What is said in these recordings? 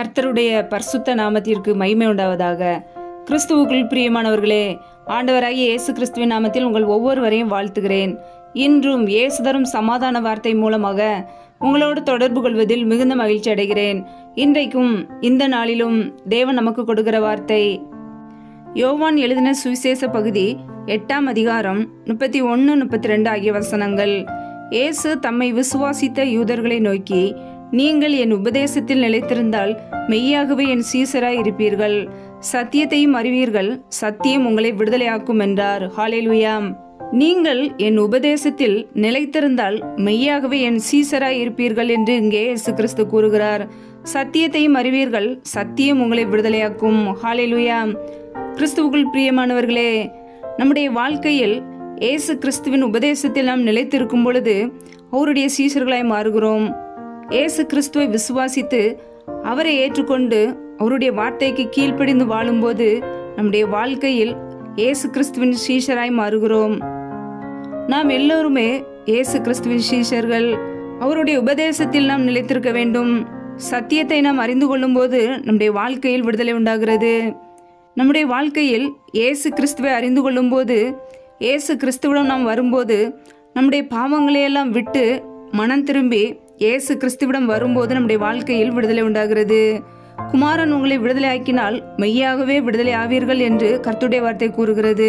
கர்த்தருடைய பரிசுத்த நாமத்திற்கு மகிமை உண்டாவதாக கிறிஸ்துவுக்குள் பிரியமானவர்களே ஆண்டவராகிய இயேசு கிறிஸ்துவின் நாமத்தில் உங்கள் ஒவ்வொருவரையும் வாழ்த்துகிறேன் இன்றும் இயேசு தரும் சமாதான வார்த்தை மூலமாக உங்களோடு தொடர்பு கொள்வதில் மிகுந்த மகிழ்ச்சி அடைகிறேன் இன்றைக்கும் இந்த நாளிலும் தேவன் நமக்கு கொடுக்கிற வார்த்தை யோவான் எழுதின சுவிசேஷ பகுதி எட்டாம் அதிகாரம் முப்பத்தி ஒன்று முப்பத்தி ரெண்டு ஆகிய வசனங்கள் இயேசு தம்மை விசுவாசித்த யூதர்களை நோக்கி நீங்கள் என் உபதேசத்தில் நிலைத்திருந்தால் மெய்யாகவே என் சீசராய் இருப்பீர்கள் சத்தியத்தையும் அறிவீர்கள் சத்தியம் உங்களை விடுதலையாக்கும் என்றார் ஹாலேலுயாம் நீங்கள் என் உபதேசத்தில் நிலைத்திருந்தால் மெய்யாகவே என் சீசராய் இருப்பீர்கள் என்று இங்கே இயேசு கிறிஸ்து கூறுகிறார் சத்தியத்தையும் அறிவீர்கள் சத்தியம் உங்களை விடுதலையாக்கும் ஹாலேலுயாம் கிறிஸ்துவுக்குள் பிரியமானவர்களே நம்முடைய வாழ்க்கையில் இயேசு கிறிஸ்துவின் உபதேசத்தில் நாம் நிலைத்திருக்கும் பொழுது அவருடைய சீசர்களாய் மாறுகிறோம் இயேசு கிறிஸ்துவை விசுவாசித்து அவரை ஏற்றுக்கொண்டு அவருடைய வார்த்தைக்கு கீழ்ப்படிந்து வாழும்போது நம்முடைய வாழ்க்கையில் இயேசு கிறிஸ்துவின் சீஷராய் மாறுகிறோம் நாம் எல்லோருமே இயேசு கிறிஸ்துவின் சீஷர்கள் அவருடைய உபதேசத்தில் நாம் நிலைத்திருக்க வேண்டும் சத்தியத்தை நாம் அறிந்து கொள்ளும்போது நம்முடைய வாழ்க்கையில் விடுதலை உண்டாகிறது நம்முடைய வாழ்க்கையில் இயேசு கிறிஸ்துவை அறிந்து கொள்ளும்போது இயேசு கிறிஸ்துவிடம் நாம் வரும்போது நம்முடைய பாவங்களையெல்லாம் விட்டு மனம் திரும்பி இயேசு கிறிஸ்துவிடம் வரும்போது நம்முடைய வாழ்க்கையில் விடுதலை உண்டாகிறது குமாரன் உங்களை விடுதலை ஆக்கினால் மெய்யாகவே விடுதலை ஆவீர்கள் என்று கர்த்துடைய வார்த்தை கூறுகிறது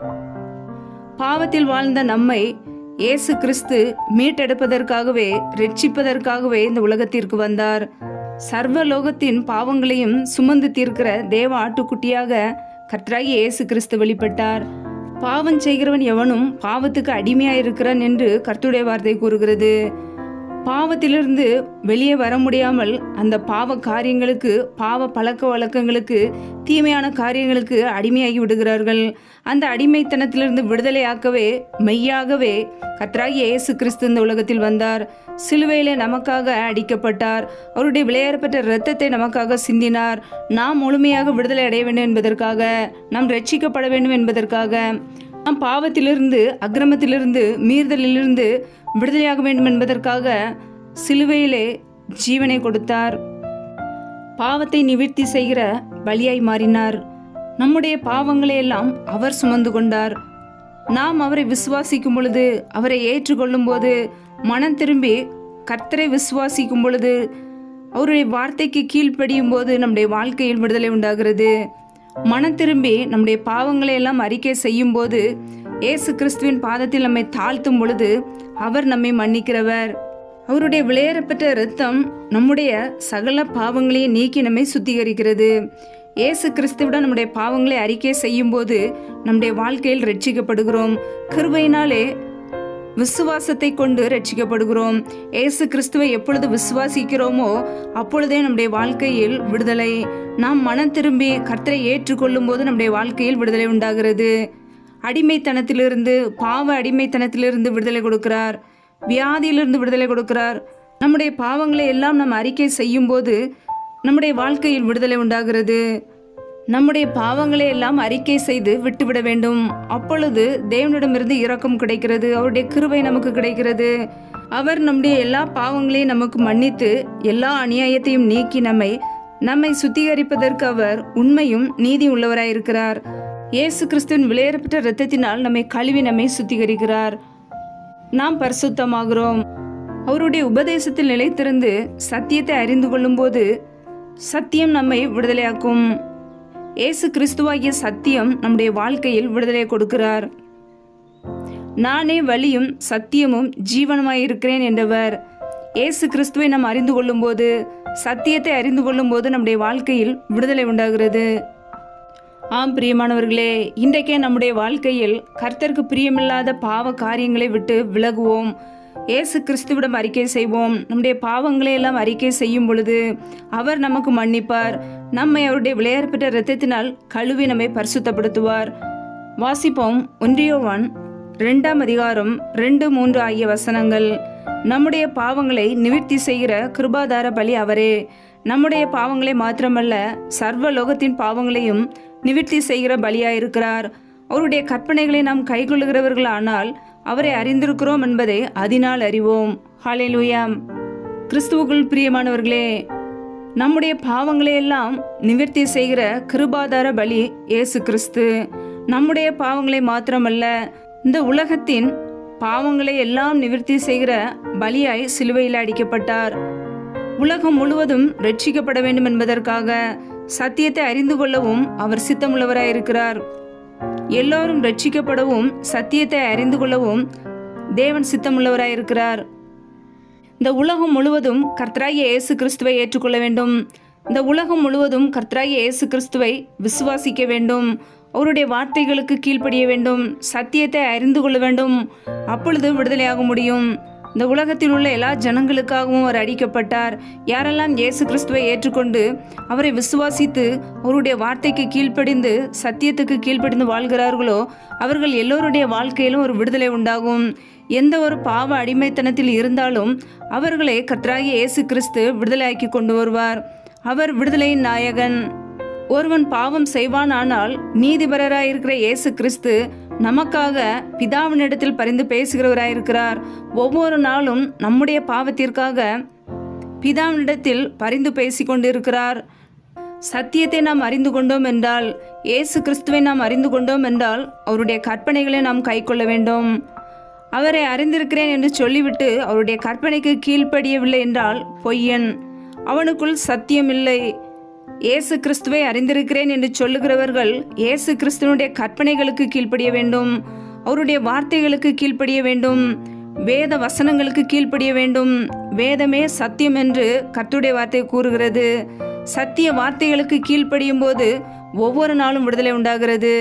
பாவத்தில் வாழ்ந்த நம்மை இயேசு கிறிஸ்து மீட்டெடுப்பதற்காகவே ரட்சிப்பதற்காகவே இந்த உலகத்திற்கு வந்தார் சர்வ லோகத்தின் பாவங்களையும் சுமந்து தீர்க்கிற தேவ ஆட்டுக்குட்டியாக கர்த்தராகி இயேசு கிறிஸ்து வெளிப்பட்டார் பாவம் செய்கிறவன் எவனும் பாவத்துக்கு அடிமையாயிருக்கிறான் என்று கர்த்துடைய வார்த்தை கூறுகிறது பாவத்திலிருந்து வெளியே வர முடியாமல் அந்த பாவ காரியங்களுக்கு பாவ பழக்க வழக்கங்களுக்கு தீமையான காரியங்களுக்கு அடிமையாகி விடுகிறார்கள் அந்த அடிமைத்தனத்திலிருந்து விடுதலையாக்கவே மெய்யாகவே கத்ராகி இயேசு கிறிஸ்து இந்த உலகத்தில் வந்தார் சிலுவையிலே நமக்காக அடிக்கப்பட்டார் அவருடைய விளையாடப்பட்ட இரத்தத்தை நமக்காக சிந்தினார் நாம் முழுமையாக விடுதலை அடைய வேண்டும் என்பதற்காக நாம் ரட்சிக்கப்பட வேண்டும் என்பதற்காக நாம் பாவத்திலிருந்து அக்கிரமத்திலிருந்து மீறுதலிலிருந்து விடுதலையாக வேண்டும் என்பதற்காக சிலுவையிலே ஜீவனை கொடுத்தார் பாவத்தை நிவர்த்தி செய்கிற பலியாய் மாறினார் நம்முடைய பாவங்களை எல்லாம் அவர் சுமந்து கொண்டார் நாம் அவரை விசுவாசிக்கும் பொழுது அவரை ஏற்றுக்கொள்ளும் போது மனம் திரும்பி கர்த்தரை விசுவாசிக்கும் பொழுது அவருடைய வார்த்தைக்கு கீழ்ப்படியும் போது நம்முடைய வாழ்க்கையில் விடுதலை உண்டாகிறது மனம் திரும்பி நம்முடைய பாவங்களை எல்லாம் அறிக்கை செய்யும் போது இயேசு கிறிஸ்துவின் பாதத்தில் நம்மை தாழ்த்தும் பொழுது அவர் நம்மை மன்னிக்கிறவர் அவருடைய விளையாடப்பட்ட இரத்தம் நம்முடைய சகல பாவங்களையும் நீக்கி நம்மை சுத்திகரிக்கிறது இயேசு கிறிஸ்துவிடம் நம்முடைய பாவங்களை அறிக்கை செய்யும் போது நம்முடைய வாழ்க்கையில் ரட்சிக்கப்படுகிறோம் கிருபையினாலே விசுவாசத்தை கொண்டு ரட்சிக்கப்படுகிறோம் இயேசு கிறிஸ்துவை எப்பொழுது விசுவாசிக்கிறோமோ அப்பொழுதே நம்முடைய வாழ்க்கையில் விடுதலை நாம் மனம் திரும்பி கர்த்தரை ஏற்றுக்கொள்ளும் போது நம்முடைய வாழ்க்கையில் விடுதலை உண்டாகிறது அடிமைத்தனத்திலிருந்து பாவ அடிமைத்தனத்திலிருந்து விடுதலை கொடுக்கிறார் வியாதியிலிருந்து விடுதலை கொடுக்கிறார் நம்முடைய பாவங்களை எல்லாம் நாம் அறிக்கை செய்யும் போது நம்முடைய வாழ்க்கையில் விடுதலை உண்டாகிறது நம்முடைய பாவங்களை எல்லாம் அறிக்கை செய்து விட்டுவிட வேண்டும் அப்பொழுது தேவனிடமிருந்து இரக்கம் கிடைக்கிறது அவருடைய கிருபை நமக்கு கிடைக்கிறது அவர் நம்முடைய எல்லா பாவங்களையும் நமக்கு மன்னித்து எல்லா அநியாயத்தையும் நீக்கி நம்மை நம்மை சுத்திகரிப்பதற்கு அவர் உண்மையும் நீதி உள்ளவராயிருக்கிறார் இயேசு கிறிஸ்துவின் விளையாடப்பட்ட இரத்தத்தினால் நம்மை கழுவி நம்மை சுத்திகரிக்கிறார் நாம் பரிசுத்தமாகிறோம் அவருடைய உபதேசத்தில் நிலைத்திருந்து சத்தியத்தை அறிந்து கொள்ளும்போது சத்தியம் நம்மை விடுதலையாக்கும் இயேசு கிறிஸ்துவாகிய சத்தியம் நம்முடைய வாழ்க்கையில் விடுதலை கொடுக்கிறார் நானே வழியும் சத்தியமும் ஜீவனமாய் இருக்கிறேன் என்றவர் இயேசு கிறிஸ்துவை நாம் அறிந்து கொள்ளும்போது சத்தியத்தை அறிந்து கொள்ளும்போது நம்முடைய வாழ்க்கையில் விடுதலை உண்டாகிறது ஆம் பிரியமானவர்களே இன்றைக்கே நம்முடைய வாழ்க்கையில் கர்த்தருக்கு பிரியமில்லாத பாவ காரியங்களை விட்டு விலகுவோம் இயேசு கிறிஸ்துவிடம் அறிக்கை செய்வோம் நம்முடைய பாவங்களை எல்லாம் அறிக்கை செய்யும் பொழுது அவர் நமக்கு மன்னிப்பார் நம்மை அவருடைய விளையாடப்பட்ட இரத்தத்தினால் கழுவி நம்மை பரிசுத்தப்படுத்துவார் வாசிப்போம் ஒன்றியோவான் ரெண்டாம் அதிகாரம் ரெண்டு மூன்று ஆகிய வசனங்கள் நம்முடைய பாவங்களை நிவர்த்தி செய்கிற கிருபாதார பலி அவரே நம்முடைய பாவங்களை மாத்திரமல்ல சர்வ லோகத்தின் பாவங்களையும் நிவர்த்தி செய்கிற பலியாயிருக்கிறார் அவருடைய கற்பனைகளை நாம் கைக்கொள்ளுகிறவர்களானால் அவரை அறிந்திருக்கிறோம் என்பதை அதனால் அறிவோம் ஹalleluya கிறிஸ்துவுக்குள் பிரியமானவர்களே நம்முடைய பாவங்களை எல்லாம் நிவர்த்தி செய்கிற கிருபாதார பலி இயேசு கிறிஸ்து நம்முடைய பாவங்களை மாத்திரமல்ல இந்த உலகத்தின் பாவங்களை எல்லாம் நிவர்த்தி செய்கிற பலியாய் சிலுவையில் அடிக்கப்பட்டார் உலகம் முழுவதும் ரட்சிக்கப்பட வேண்டும் என்பதற்காக சத்தியத்தை அறிந்து கொள்ளவும் அவர் சித்தமுள்ளவராயிருக்கிறார் எல்லோரும் ரட்சிக்கப்படவும் சத்தியத்தை அறிந்து கொள்ளவும் தேவன் சித்தமுள்ளவராயிருக்கிறார் இந்த உலகம் முழுவதும் கர்த்தராகிய இயேசு கிறிஸ்துவை ஏற்றுக்கொள்ள வேண்டும் இந்த உலகம் முழுவதும் கர்த்தராகிய இயேசு கிறிஸ்துவை விசுவாசிக்க வேண்டும் அவருடைய வார்த்தைகளுக்கு கீழ்ப்படிய வேண்டும் சத்தியத்தை அறிந்து கொள்ள வேண்டும் அப்பொழுது விடுதலையாக முடியும் இந்த உலகத்தில் உள்ள எல்லா ஜனங்களுக்காகவும் அவர் அடிக்கப்பட்டார் யாரெல்லாம் இயேசு கிறிஸ்துவை ஏற்றுக்கொண்டு அவரை விசுவாசித்து அவருடைய வார்த்தைக்கு கீழ்ப்படிந்து சத்தியத்துக்கு கீழ்ப்படிந்து வாழ்கிறார்களோ அவர்கள் எல்லோருடைய வாழ்க்கையிலும் ஒரு விடுதலை உண்டாகும் எந்த ஒரு பாவ அடிமைத்தனத்தில் இருந்தாலும் அவர்களை கர்த்தராகிய இயேசு கிறிஸ்து விடுதலையாக்கி கொண்டு வருவார் அவர் விடுதலையின் நாயகன் ஒருவன் பாவம் செய்வானானால் நீதிபரராயிருக்கிற இயேசு கிறிஸ்து நமக்காக பிதாவினிடத்தில் பரிந்து பேசுகிறவராயிருக்கிறார் ஒவ்வொரு நாளும் நம்முடைய பாவத்திற்காக பிதாவினிடத்தில் பரிந்து பேசிக் கொண்டிருக்கிறார் சத்தியத்தை நாம் அறிந்து கொண்டோம் என்றால் இயேசு கிறிஸ்துவை நாம் அறிந்து கொண்டோம் என்றால் அவருடைய கற்பனைகளை நாம் கைக்கொள்ள வேண்டும் அவரை அறிந்திருக்கிறேன் என்று சொல்லிவிட்டு அவருடைய கற்பனைக்கு கீழ்ப்படியவில்லை என்றால் பொய்யன் அவனுக்குள் சத்தியம் இல்லை இயேசு கிறிஸ்துவை அறிந்திருக்கிறேன் என்று சொல்லுகிறவர்கள் இயேசு கிறிஸ்துவனுடைய கற்பனைகளுக்கு கீழ்ப்படிய வேண்டும் அவருடைய வார்த்தைகளுக்கு கீழ்ப்படிய வேண்டும் வேத வசனங்களுக்கு கீழ்ப்படிய வேண்டும் வேதமே சத்தியம் என்று கர்த்தருடைய வார்த்தை கூறுகிறது சத்திய வார்த்தைகளுக்கு கீழ்ப்படியும் போது ஒவ்வொரு நாளும் விடுதலை உண்டாகிறது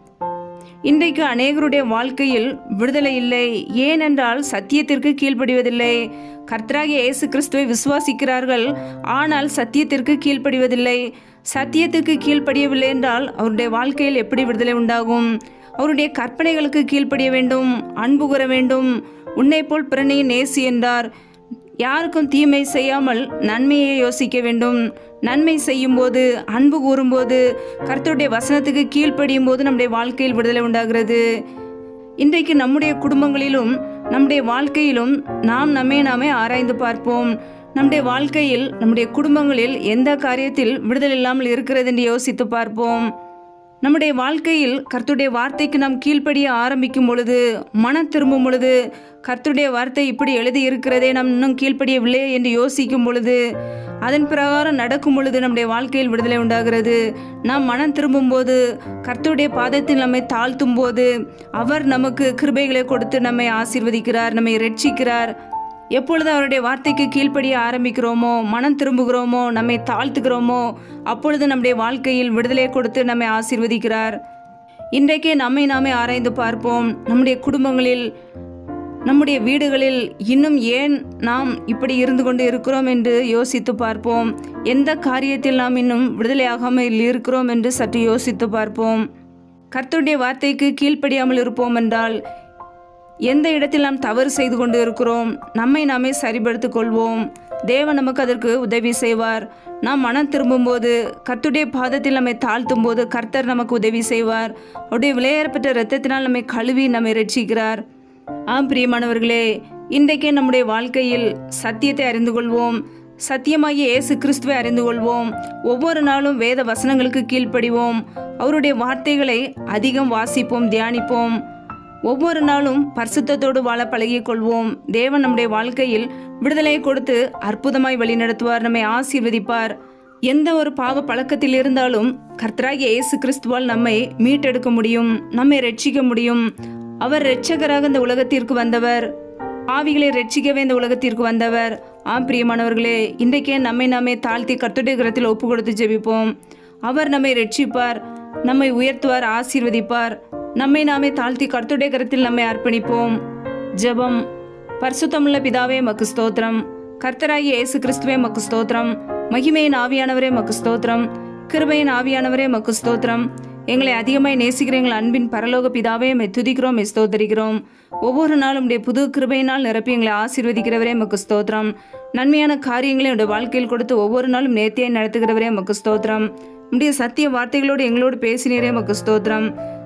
இன்றைக்கு அநேகருடைய வாழ்க்கையில் விடுதலை இல்லை ஏனென்றால் சத்தியத்திற்கு கீழ்ப்படிவதில்லை கர்த்தராகிய இயேசு கிறிஸ்துவை விசுவாசிக்கிறார்கள் ஆனால் சத்தியத்திற்கு கீழ்ப்படிவதில்லை சத்தியத்துக்கு கீழ்ப்படியவில்லை என்றால் அவருடைய வாழ்க்கையில் எப்படி விடுதலை உண்டாகும் அவருடைய கற்பனைகளுக்கு கீழ்ப்படிய வேண்டும் அன்பு கூற வேண்டும் உன்னை போல் பிறனையை நேசி என்றார் யாருக்கும் தீமை செய்யாமல் நன்மையை யோசிக்க வேண்டும் நன்மை செய்யும்போது அன்பு கூறும்போது கர்த்தருடைய வசனத்துக்கு கீழ்ப்படியும் போது நம்முடைய வாழ்க்கையில் விடுதலை உண்டாகிறது இன்றைக்கு நம்முடைய குடும்பங்களிலும் நம்முடைய வாழ்க்கையிலும் நாம் நம்மை நாமே ஆராய்ந்து பார்ப்போம் நம்முடைய வாழ்க்கையில் நம்முடைய குடும்பங்களில் எந்த காரியத்தில் விடுதலை இல்லாமல் இருக்கிறது என்று யோசித்து பார்ப்போம் நம்முடைய வாழ்க்கையில் கர்த்தருடைய வார்த்தைக்கு நாம் கீழ்ப்படிய ஆரம்பிக்கும் பொழுது மனம் திரும்பும் பொழுது கர்த்தருடைய வார்த்தை இப்படி எழுதி இருக்கிறதே நாம் இன்னும் கீழ்ப்படியவில்லை என்று யோசிக்கும் பொழுது அதன் பிரகாரம் நடக்கும் பொழுது நம்முடைய வாழ்க்கையில் விடுதலை உண்டாகிறது நாம் மனம் திரும்பும் போது கர்த்தருடைய பாதத்தில் நம்மை தாழ்த்தும் போது அவர் நமக்கு கிருபைகளை கொடுத்து நம்மை ஆசீர்வதிக்கிறார் நம்மை ரட்சிக்கிறார் எப்பொழுது அவருடைய வார்த்தைக்கு கீழ்ப்படிய ஆரம்பிக்கிறோமோ மனம் திரும்புகிறோமோ நம்மை தாழ்த்துகிறோமோ அப்பொழுது நம்முடைய வாழ்க்கையில் விடுதலை கொடுத்து நம்மை ஆசீர்வதிக்கிறார் இன்றைக்கே நம்மை நாமே ஆராய்ந்து பார்ப்போம் நம்முடைய குடும்பங்களில் நம்முடைய வீடுகளில் இன்னும் ஏன் நாம் இப்படி இருந்து கொண்டு இருக்கிறோம் என்று யோசித்து பார்ப்போம் எந்த காரியத்தில் நாம் இன்னும் விடுதலையாகாமல் இருக்கிறோம் என்று சற்று யோசித்து பார்ப்போம் கர்த்தருடைய வார்த்தைக்கு கீழ்ப்படியாமல் இருப்போம் என்றால் எந்த இடத்தில் நாம் தவறு செய்து கொண்டு இருக்கிறோம் நம்மை நாமே சரிபடுத்திக் கொள்வோம் தேவன் நமக்கு அதற்கு உதவி செய்வார் நாம் மனம் திரும்பும்போது கர்த்தருடைய பாதத்தில் நம்மை தாழ்த்தும் போது கர்த்தர் நமக்கு உதவி செய்வார் அவருடைய விளையாடப்பட்ட இரத்தத்தினால் நம்மை கழுவி நம்மை ரட்சிக்கிறார் ஆம் பிரியமானவர்களே இன்றைக்கே நம்முடைய வாழ்க்கையில் சத்தியத்தை அறிந்து கொள்வோம் சத்தியமாகிய இயேசு கிறிஸ்துவை அறிந்து கொள்வோம் ஒவ்வொரு நாளும் வேத வசனங்களுக்கு கீழ்ப்படிவோம் அவருடைய வார்த்தைகளை அதிகம் வாசிப்போம் தியானிப்போம் ஒவ்வொரு நாளும் பரிசுத்தத்தோடு வாழ பழகிக் கொள்வோம் தேவன் நம்முடைய வாழ்க்கையில் விடுதலையை கொடுத்து அற்புதமாய் வழிநடத்துவார் நம்மை ஆசீர்வதிப்பார் எந்த ஒரு பாவ பழக்கத்தில் இருந்தாலும் கர்த்தராகிய இயேசு கிறிஸ்துவால் நம்மை மீட்டெடுக்க முடியும் நம்மை ரட்சிக்க முடியும் அவர் இரட்சகராக இந்த உலகத்திற்கு வந்தவர் பாவிகளை ரட்சிக்கவே இந்த உலகத்திற்கு வந்தவர் ஆம் பிரியமானவர்களே இன்றைக்கே நம்மை நாமே தாழ்த்தி கர்த்தருடைய கரத்தில் ஒப்பு கொடுத்து ஜெபிப்போம் அவர் நம்மை ரட்சிப்பார் நம்மை உயர்த்துவார் ஆசீர்வதிப்பார் நம்மை நாமே தாழ்த்தி கர்த்தருடைய கரத்தில் நம்மை அர்ப்பணிப்போம் ஜெபம் பரிசுத்தமுள்ள பிதாவே மக்கு ஸ்தோத்திரம் கர்த்தராகிய இயேசு கிறிஸ்துவே மக்கு ஸ்தோத்திரம் மகிமையின் ஆவியானவரே மக்கு ஸ்தோத்திரம் கிருபையின் ஆவியானவரே மக்கு ஸ்தோத்திரம் எங்களை அதிகமாய் நேசிக்கிற எங்கள் அன்பின் பரலோக பிதாவே மெய் துதிக்கிறோம் மெய் ஸ்தோத்தரிக்கிறோம் ஒவ்வொரு நாளும் உடைய புது கிருபையினால் நிரப்பி எங்களை ஆசீர்வதிக்கிறவரே மக்கு ஸ்தோத்திரம் நன்மையான காரியங்களை என்னுடைய வாழ்க்கையில் கொடுத்து ஒவ்வொரு நாளும் நேர்த்தியாய் நடத்துகிறவரே மக்கு ஸ்தோத்திரம் உடைய சத்திய வார்த்தைகளோடு எங்களோடு பேசினீரே மக்கு ஸ்தோத்திரம்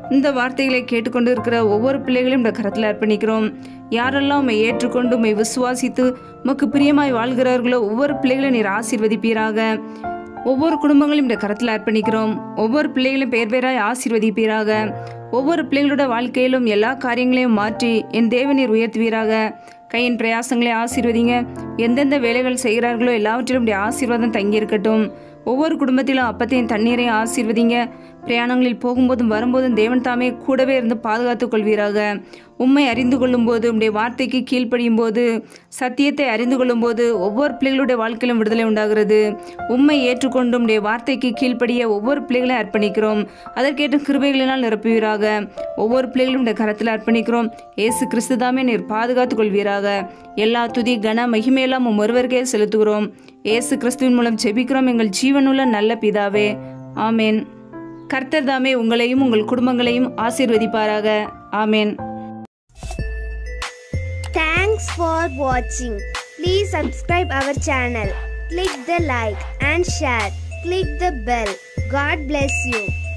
இந்த வார்த்தைகளை கேட்டுக்கொண்டு இருக்கிற ஒவ்வொரு பிள்ளைகளையும் இந்த கரத்தில் அர்ப்பணிக்கிறோம் யாரெல்லாம் உம்மை ஏற்றுக்கொண்டு உம்மை விசுவாசித்து உமக்கு பிரியமாய் வாழ்கிறார்களோ ஒவ்வொரு பிள்ளைகளையும் நீர் ஆசீர்வதிப்பீராக ஒவ்வொரு குடும்பங்களையும் இந்த கரத்தில் அர்ப்பணிக்கிறோம் ஒவ்வொரு பிள்ளைகளையும் பேர் பேராய் ஆசீர்வதிப்பீராக ஒவ்வொரு பிள்ளைகளோட வாழ்க்கையிலும் எல்லா காரியங்களையும் மாற்றி என் தேவநீர் உயர்த்துவீராக கையின் பிரயாசங்களை ஆசீர்வதிங்க எந்தெந்த வேலைகள் செய்கிறார்களோ எல்லாவற்றிலும் இப்படி ஆசீர்வாதம் தங்கியிருக்கட்டும் ஒவ்வொரு குடும்பத்திலும் அப்பத்தையும் தண்ணீரையும் ஆசீர்வதிங்க பிரயாணங்களில் போகும்போதும் வரும்போதும் தேவன் தாமே கூடவே இருந்து பாதுகாத்துக் கொள்வீராக உண்மை அறிந்து கொள்ளும்போது உம்முடைய வார்த்தைக்கு கீழ்ப்படியும் போது சத்தியத்தை அறிந்து கொள்ளும்போது ஒவ்வொரு பிள்ளைகளுடைய வாழ்க்கையிலும் விடுதலை உண்டாகிறது உண்மை ஏற்றுக்கொண்டு உம்முடைய வார்த்தைக்கு கீழ்ப்படிய ஒவ்வொரு பிள்ளைகளையும் அர்ப்பணிக்கிறோம் அதற்கேற்ற கிருபைகளினால் நிரப்புவீராக ஒவ்வொரு பிள்ளைகளும் இந்த கரத்தில் அர்ப்பணிக்கிறோம் ஏசு கிறிஸ்து தாமே நீர் பாதுகாத்துக் கொள்வீராக எல்லா துதி கன மகிமையெல்லாம் உம் ஒருவருக்கே செலுத்துகிறோம் ஏசு கிறிஸ்துவின் மூலம் ஜெபிக்கிறோம் எங்கள் ஜீவனுள்ள நல்ல பிதாவே ஆமேன் கர்த்தர் தாமே உங்களையும் உங்கள் குடும்பங்களையும் ஆசீர்வதிப்பாராக ஆமேன் Thanks for watching. Please subscribe our channel. Click the like and share. Click the bell. God bless you.